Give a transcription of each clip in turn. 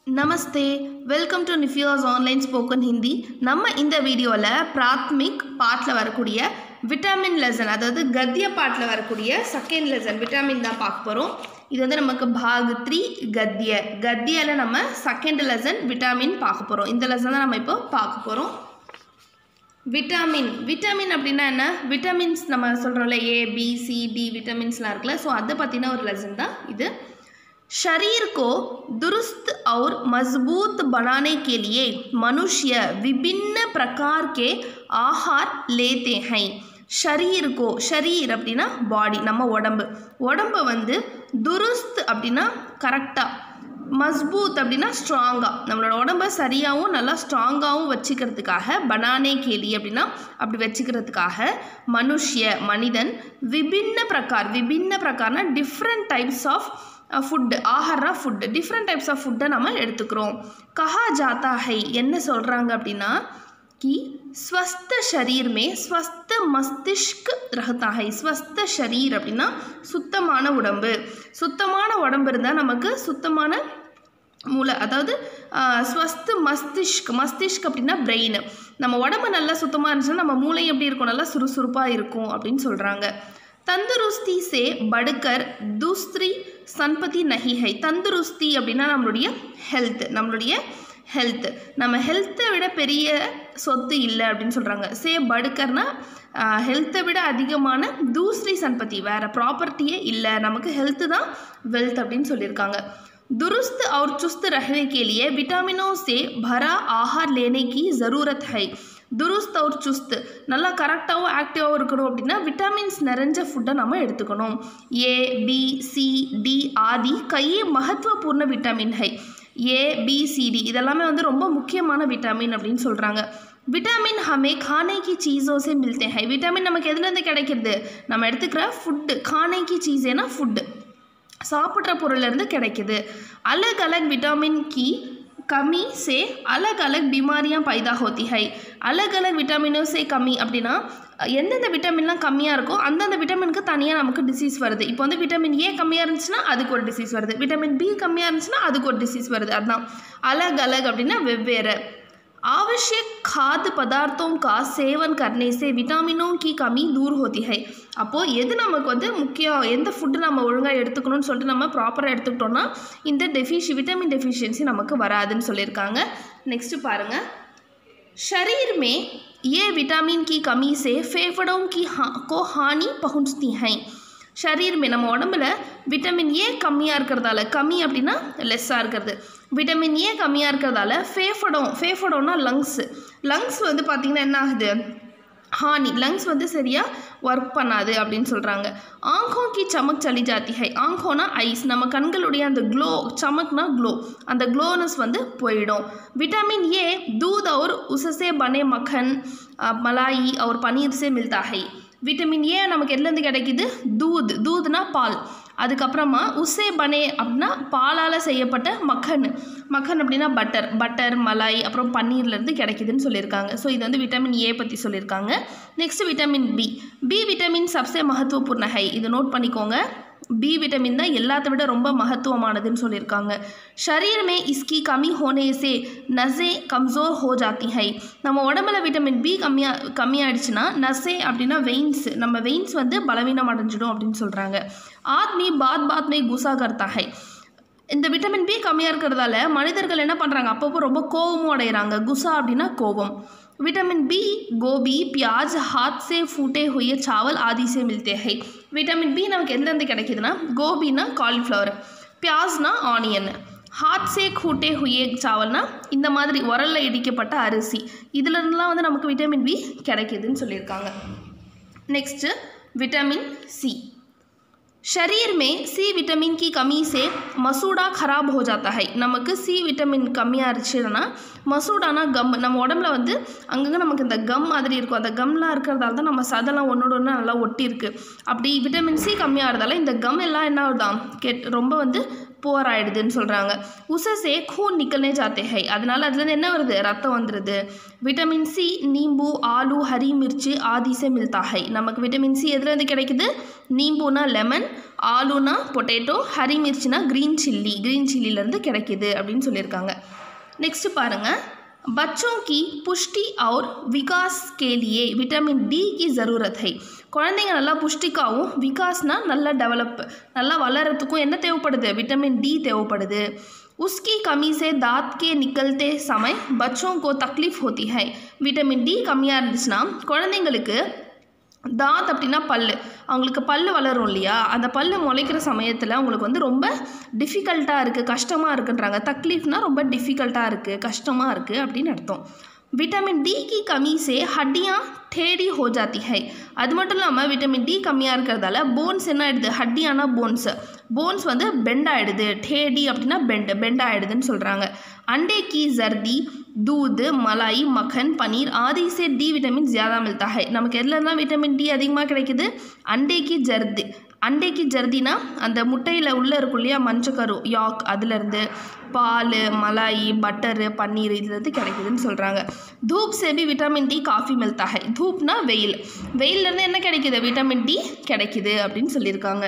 Namaste welcome to நிஃபியோஸ் online spoken Hindi நம்ம இந்த வீடியோவில் பிராத்மிக் பாட்டில் வரக்கூடிய விட்டமின் லெசன் அதாவது கத்திய பாட்டில் வரக்கூடிய செகண்ட் லெசன் விட்டமின் தான் பார்க்க போகிறோம் இது வந்து நமக்கு பாக் த்ரீ கத்திய கத்தியாவில் நம்ம செகண்ட் லெசன் விட்டமின் பார்க்க போகிறோம் இந்த லெசன் தான் நம்ம இப்போ பார்க்க போகிறோம் விட்டமின் விட்டமின் அப்படின்னா என்ன விட்டமின்ஸ் நம்ம சொல்கிறோம்ல ஏ பி சி டி விட்டமின்ஸ்லாம் இருக்குல்ல ஸோ அதை பற்றின ஒரு லெசன் தான் இது शरीर को दुरुस्त और मजबूत बनाने के लिए मनुष्य विभिन्न प्रकार के आहार लेते हैं ஷரீர் கோ ஷரீர் அப்படின்னா பாடி நம்ம உடம்பு உடம்பை வந்து துருஸ்த் அப்படின்னா கரெக்டாக மஸ்பூத் அப்படின்னா ஸ்ட்ராங்காக நம்மளோட உடம்பை சரியாகவும் நல்லா ஸ்ட்ராங்காகவும் வச்சுக்கிறதுக்காக பனானே கேலி அப்படின்னா அப்படி வச்சுக்கிறதுக்காக மனுஷ்ய மனிதன் விபின்ன பிரகார் விபின்ன பிரகார்னா டிஃப்ரெண்ட் டைப்ஸ் ஆஃப் ஃபுட்டு ஆஹாரா ஃபுட்டு டிஃப்ரெண்ட் டைப்ஸ் ஆஃப் ஃபுட்டை நம்ம எடுத்துக்கிறோம் கஹா ஜாத்தா ஹை என்ன சொல்கிறாங்க அப்படின்னா कि स्वस्थ शरीर में स्वस्थ मस्तिष्क रहता है स्वस्थ शरीर அப்படின்னா சுத்தமான உடம்பு சுத்தமான உடம்பு இருந்தால் நமக்கு சுத்தமான மூளை அதாவது ஸ்வஸ்து மஸ்திஷ்க் மஸ்திஷ்க் அப்படின்னா பிரெயின் நம்ம உடம்பு நல்லா சுத்தமாக இருந்துச்சுன்னா நம்ம மூளை எப்படி இருக்கும் நல்லா சுறுசுறுப்பாக இருக்கும் அப்படின்னு சொல்கிறாங்க தந்துருஸ்தி சே படுக்கர் தூஸ்திரி சன்பதி நஹி ஹை தந்துருஸ்தி அப்படின்னா நம்மளுடைய ஹெல்த் நம்மளுடைய ஹெல்த் நம்ம ஹெல்த்தை விட பெரிய சொத்து இல்லை அப்படின்னு சொல்கிறாங்க சே படுக்கர்னா ஹெல்த்தை விட அதிகமான தூஸ்ரி சன்பத்தி வேறு ப்ராப்பர்ட்டியே இல்லை நமக்கு ஹெல்த்து தான் வெல்த் அப்படின்னு சொல்லியிருக்காங்க दुरुस्त और चुस्त रहने के लिए विटामिनों से भरा आहार लेने की ज़रूरत है துருஸ்த் ஒரு சுஸ்த் நல்லா கரெக்டாகவும் ஆக்டிவாகவும் இருக்கணும் அப்படின்னா விட்டமின்ஸ் நிறைஞ்ச ஃபுட்டை நம்ம எடுத்துக்கணும் ஏ பி சி டி ஆதி கையே மகத்துவபூர்ண விட்டமின் ஹை ஏ பி சி டி இதெல்லாமே வந்து ரொம்ப முக்கியமான விட்டமின் அப்படின்னு சொல்கிறாங்க விட்டமின் ஹமே खाने की चीज़ों से मिलते हैं விட்டமின் நமக்கு எதுலேருந்து கிடைக்கிறது நம்ம எடுத்துக்கிற ஃபுட்டு खाने की चीज़ेனா ஃபுட்டு சாப்பிட்ற பொருள்லேருந்து கிடைக்குது अलग अलग विटामिन की कमी से अलग अलग बीमारियां पैदा होती है अलग अलग विटामिनों से कमी அப்படின்னா எந்தெந்த விட்டமின்லாம் கம்மியாக இருக்கோ அந்தந்த விட்டமினுக்கு தனியாக நமக்கு டிசீஸ் வருது இப்போ வந்து விட்டமின் ஏ கம்மியாக இருந்துச்சுன்னா அதுக்கு ஒரு டிசீஸ் வருது விட்டமின் பி கம்மியாக இருந்துச்சுன்னா அதுக்கு ஒரு டிசீஸ் வருது அதுதான் அலக் அலக் அப்படின்னா வெவ்வேறு आवश्यक खाद्य पदार्थों का सेवन करने से विटामिनों की कमी दूर होती है அப்போது எது நமக்கு வந்து முக்கியம் எந்த ஃபுட்டு நம்ம ஒழுங்காக எடுத்துக்கணும்னு சொல்லிட்டு நம்ம ப்ராப்பராக எடுத்துக்கிட்டோம்னா இந்த டெஃபிஷி விட்டமின் டெஃபிஷியன்சி நமக்கு வராதுன்னு சொல்லியிருக்காங்க நெக்ஸ்ட்டு பாருங்கள் शरीर में ये विटामिन की कमी से फेफड़ों की हा को हानि पहुंचती हैं ஷரீர் மே நம்ம உடம்புல விட்டமின் ஏ கம்மியாக இருக்கிறதால கம்மி அப்படின்னா லெஸ்ஸாக இருக்கிறது விட்டமின் ஏ கம்மியாக இருக்கிறதால ஃபேஃபடம் ஃபேஃபடோன்னா லங்ஸு லங்ஸ் வந்து பார்த்திங்கன்னா என்ன ஆகுது ஹானி லங்ஸ் வந்து சரியாக ஒர்க் பண்ணாது அப்படின்னு சொல்கிறாங்க ஆங்கோ கி சமக் சளி ஜாத்தி ஹை ஆங்கோனா ஐஸ் நம்ம கண்களுடைய அந்த க்ளோ சமக்னா க்ளோ அந்த க்ளோனஸ் வந்து போயிடும் विटामिन ये दूध और उससे बने मक्खन मलाई और पनीर से मिलता है விட்டமின் ஏ நமக்கு எதுலேருந்து கிடைக்குது தூத் தூத்னா பால் அதுக்கப்புறமா உசே பனே அப்படின்னா பாலால் செய்யப்பட்ட மக்கன் மக்கன் அப்படின்னா பட்டர் பட்டர் மலாய் அப்புறம் பன்னீர்லேருந்து கிடைக்குதுன்னு சொல்லியிருக்காங்க ஸோ இது வந்து விட்டமின் ஏ பற்றி சொல்லியிருக்காங்க next vitamin B B vitamin சப்சே மகத்துவபூர்ண ஹை இது நோட் பண்ணிக்கோங்க பி விட்டமின் தான் எல்லாத்த விட ரொம்ப மகத்துவமானதுன்னு சொல்லியிருக்காங்க ஷரீர் மே இஸ்கி கம்மி ஹோனே சே நசே கம்சோர் ஹோ ஜாத்தி ஹை நம்ம உடம்புல விட்டமின் பி கம்மியாக கம்மியாயிடுச்சுன்னா நசே அப்படின்னா வெயின்ஸ் நம்ம வெயின்ஸ் வந்து பலவீனம் அடைஞ்சிடும் அப்படின்னு சொல்கிறாங்க ஆத்மி பாத் பாத் மே குசா கர்த்தா ஹை இந்த விட்டமின் பி கம்மியாக இருக்கிறதால மனிதர்கள் என்ன பண்ணுறாங்க அப்பப்போ ரொம்ப கோபமும் அடைகிறாங்க குசா அப்படின்னா கோபம் विटामिन बी गोभी प्याज हाथ से फूटे हुए चावल आदि से मिलते हैं विटामिन बी நமக்கு எதுலேருந்து கிடைக்குதுன்னா கோபினா காலிஃப்ளவர் பியாஸ்னா ஆனியன் ஹாத் சே கூட்டே ஹுயே சாவல்னா இந்த மாதிரி உரலில் இடிக்கப்பட்ட அரிசி இதுலேருந்துலாம் வந்து நமக்கு விட்டமின் பி கிடைக்குதுன்னு சொல்லியிருக்காங்க நெக்ஸ்ட்டு விட்டமின் சி शरीर में सी विटामिन की कमी से மசூடா खराब हो जाता है நமக்கு சி விட்டமின் கம்மியாக இருந்துச்சுன்னா மசூடானா கம் நம்ம உடம்புல வந்து அங்கங்கே நமக்கு இந்த கம் மாதிரி இருக்கும் அந்த கம்லாம் இருக்கிறதால தான் நம்ம சதெல்லாம் ஒன்றோட ஒன்று நல்லா ஒட்டி இருக்கு அப்படி விட்டமின் சி கம்மியாக இருதால இந்த கம் எல்லாம் என்ன ஆகுதான் கெட் ரொம்ப வந்து புவர் ஆயிடுதுன்னு சொல்கிறாங்க உசசே खून निकलने जाते हैं அதனால அதுலேருந்து என்ன வருது ரத்தம் வந்துடுது விட்டமின் சி நீம்பு ஆலு ஹரி மிர்ச்சி ஆதிசே மில்தா ஹை நமக்கு விட்டமின் சி எதுலேருந்து கிடைக்குது நீம்புனா லெமன் ஆலுனா பொட்டேட்டோ ஹரி மிர்ச்சினா க்ரீன் சில்லி க்ரீன் சில்லிலேருந்து கிடைக்குது அப்படின்னு சொல்லியிருக்காங்க नेक्स्ट பாருங்கள் बच्चों की पुष्टि और विकास के लिए विटामिन डी की ज़रूरत है குழந்தைங்க நல்லா புஷ்டிக்காவும் விகாஸ்னா நல்லா டெவலப் நல்லா வளர்கிறதுக்கும் என்ன தேவைப்படுது விட்டமின் டி தேவைப்படுது उसकी कमी से दांत के निकलते समय बच्चों को तकलीफ होती है விட்டமின் டி கம்மியாக இருந்துச்சுன்னா குழந்தைங்களுக்கு தாத் அப்படின்னா பல் அவங்களுக்கு பல் வளரும் இல்லையா அந்த பல் முளைக்கிற சமயத்தில் அவங்களுக்கு வந்து ரொம்ப டிஃபிகல்ட்டாக இருக்குது கஷ்டமாக இருக்குன்றாங்க தக்லீஃப்னா ரொம்ப டிஃபிகல்ட்டாக இருக்குது கஷ்டமாக இருக்குது அப்படின்னு அர்த்தம் விட்டமின் டி की कमी से हड्डियाँ टेढ़ी हो जाती है அது மட்டும் இல்லாமல் விட்டமின் டி கம்மியாக இருக்கிறதால போன்ஸ் என்ன ஆயிடுது ஹட்டியானா போன்ஸ் போன்ஸ் வந்து பெண்ட் ஆயிடுது டேடி அப்படின்னா பெண்ட் பெண்ட் ஆயிடுதுன்னு சொல்கிறாங்க अंडे की जर्दी दूध मलाई मक्खन पनीर आदि से डी विटामिन ज़्यादा मिलता है நமக்கு எதுலலாம் விட்டமின் டி அதிகமாக கிடைக்குது அண்டேக்கு ஜர்தி அண்டைக்கு ஜர்தினா அந்த முட்டையில் உள்ளே இருக்கும் இல்லையா மஞ்சக்கரு யாக் அதுலேருந்து பால் மலாய் பட்டரு பன்னீர் இதுலேருந்து கிடைக்குதுன்னு சொல்கிறாங்க தூப் சேபி விட்டமின் டி காஃபி மில்தா ஹை தூப்னா வெயில் வெயிலேருந்து என்ன கிடைக்குது விட்டமின் டி கிடைக்குது அப்படின்னு சொல்லியிருக்காங்க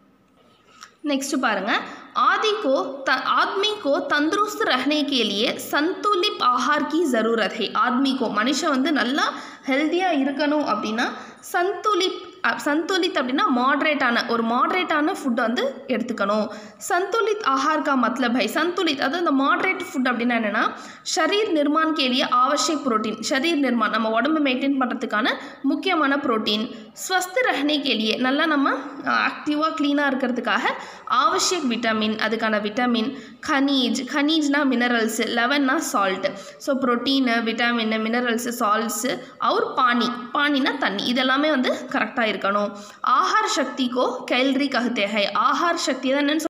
नेक्स्ट பாருங்க आदि को त आदमी को तंदुरुस्त रहने के लिए संतुलित आहार की ज़रूरत है आदमी को மனுஷன் வந்து நல்லா ஹெல்த்தியாக இருக்கணும் அப்படின்னா சந்துலித் அ- சந்துலித் அப்படின்னா மாட்ரேட்டான ஒரு மாட்ரேட்டான ஃபுட்டை வந்து எடுத்துக்கணும் சந்துலித் ஆஹார் கா மத்லப் ஹை சந்துலித் அதாவது இந்த மாட்ரேட் ஃபுட் அப்படின்னா என்னென்னா ஷரீர் நிர்மான் கேலிய ஆவசியக் புரோட்டீன் ஷரீர் நிர்மான் நம்ம உடம்பு மெயின்டைன் பண்ணுறதுக்கான முக்கியமான புரோட்டீன் ஸ்வஸ்த ரஹ்னே கேலியே நல்லா நம்ம ஆக்டிவாக க்ளீனாக இருக்கிறதுக்காக ஆவசியக் விட்டமின் அதுக்கான விட்டமின் கனீஜ் கனீஜ்னா மினரல்ஸ் லெவன்னா salt so protein vitamin minerals salts அவர் பானி பானினா தண்ணி இதெல்லாமே வந்து கரெக்டாக இருக்கணும் ஆஹார் சக்திக்கோ கேல்ரி கஹத்தே ஹை ஆஹார் சக்தி தான் என்னன்னு